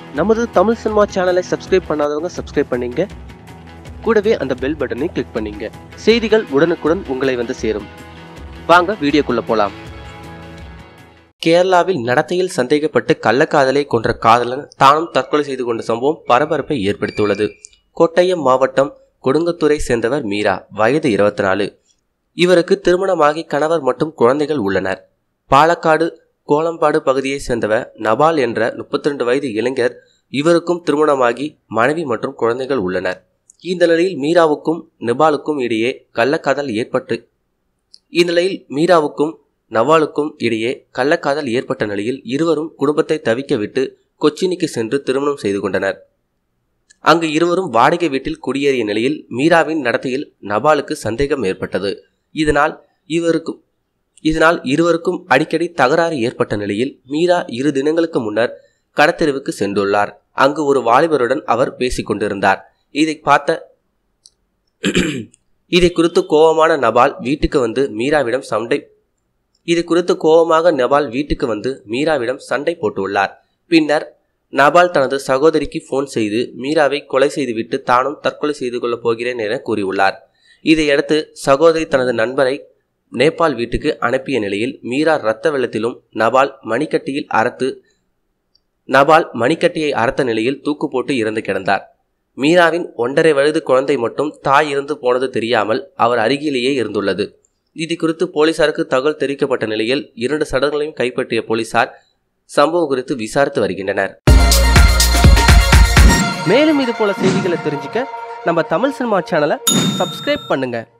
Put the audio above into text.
நமது தமிழ் சினிமா சேனலை சப்ஸ்கிரைப் பண்ணாதவங்க சப்ஸ்கிரைப் பண்ணீங்க கூடவே அந்த பெல் பட்டனை கிளிக் பண்ணீங்க செய்திகள் உடனுக்குடன் உங்களை வந்து சேரும் வாங்க வீடியோக்குள்ள போலாம் கேரளாவில் நடத்தையில் சந்தேகப்பட்டு கள்ளக்காதலை கொன்ற காதலன் தானும் தற்கொலை செய்து கொண்ட சம்பவம் பரபரப்பை ஏற்படுத்தியுள்ளது கோட்டயம் மாவட்டம் கொடுங்கத்துறை சேர்ந்தவர் மீரா வயது இருபத்தி நாலு இவருக்கு திருமணமாகி கணவர் மற்றும் குழந்தைகள் உள்ளனர் பாலக்காடு கோலம்பாடு பகுதியைச் சேர்ந்தவர் நபால் என்ற முப்பத்தி ரெண்டு வயது இளைஞர் இவருக்கும் திருமணமாகி மனைவி மற்றும் குழந்தைகள் உள்ளனர் இந்த நிலையில் மீராவுக்கும் நபாலுக்கும் இடையே கள்ளக்காதல் ஏற்பட்டு இந்நிலையில் மீராவுக்கும் நவாலுக்கும் இடையே கள்ளக்காதல் ஏற்பட்ட நிலையில் இருவரும் குடும்பத்தை தவிக்க விட்டு கொச்சினிக்கு சென்று திருமணம் செய்து கொண்டனர் அங்கு இருவரும் வாடகை வீட்டில் குடியேறிய நிலையில் மீராவின் நடத்தையில் நபாலுக்கு சந்தேகம் ஏற்பட்டது இதனால் இவருக்கும் இதனால் இருவருக்கும் அடிக்கடி தகராறு ஏற்பட்ட நிலையில் மீரா இரு தினங்களுக்கு முன்னர் கடத்தெருவுக்கு சென்றுள்ளார் அங்கு ஒரு வாலிபருடன் அவர் பேசிக் கொண்டிருந்தார் இதை பார்த்த இதை குறித்து கோபமான நபால் வீட்டுக்கு வந்து மீராவிடம் சண்டை இது குறித்து கோபமாக நபால் வீட்டுக்கு வந்து மீராவிடம் சண்டை போட்டுள்ளார் பின்னர் நபால் தனது சகோதரிக்கு போன் செய்து மீராவை கொலை செய்துவிட்டு தானும் தற்கொலை செய்து கொள்ளப் போகிறேன் என கூறியுள்ளார் இதையடுத்து சகோதரி தனது நண்பரை நேபாள் வீட்டுக்கு அனுப்பிய நிலையில் மீரா இரத்த வெள்ளத்திலும் நபால் மணிக்கட்டியில் அறுத்து நபால் மணிக்கட்டியை அறுத்த நிலையில் தூக்கு போட்டு இறந்து கிடந்தார் மீராவின் ஒன்றரை வயது குழந்தை மட்டும் தாய் இறந்து போனது தெரியாமல் அவர் அருகிலேயே இருந்துள்ளது இது குறித்து போலீசாருக்கு தகவல் தெரிவிக்கப்பட்ட நிலையில் இரண்டு சடங்களையும் கைப்பற்றிய போலீசார் சம்பவம் குறித்து விசாரித்து வருகின்றனர் மேலும் இது போல செய்திகளை தெரிஞ்சுக்க நம்ம தமிழ் சினிமா சேனலை சப்ஸ்கிரைப் பண்ணுங்க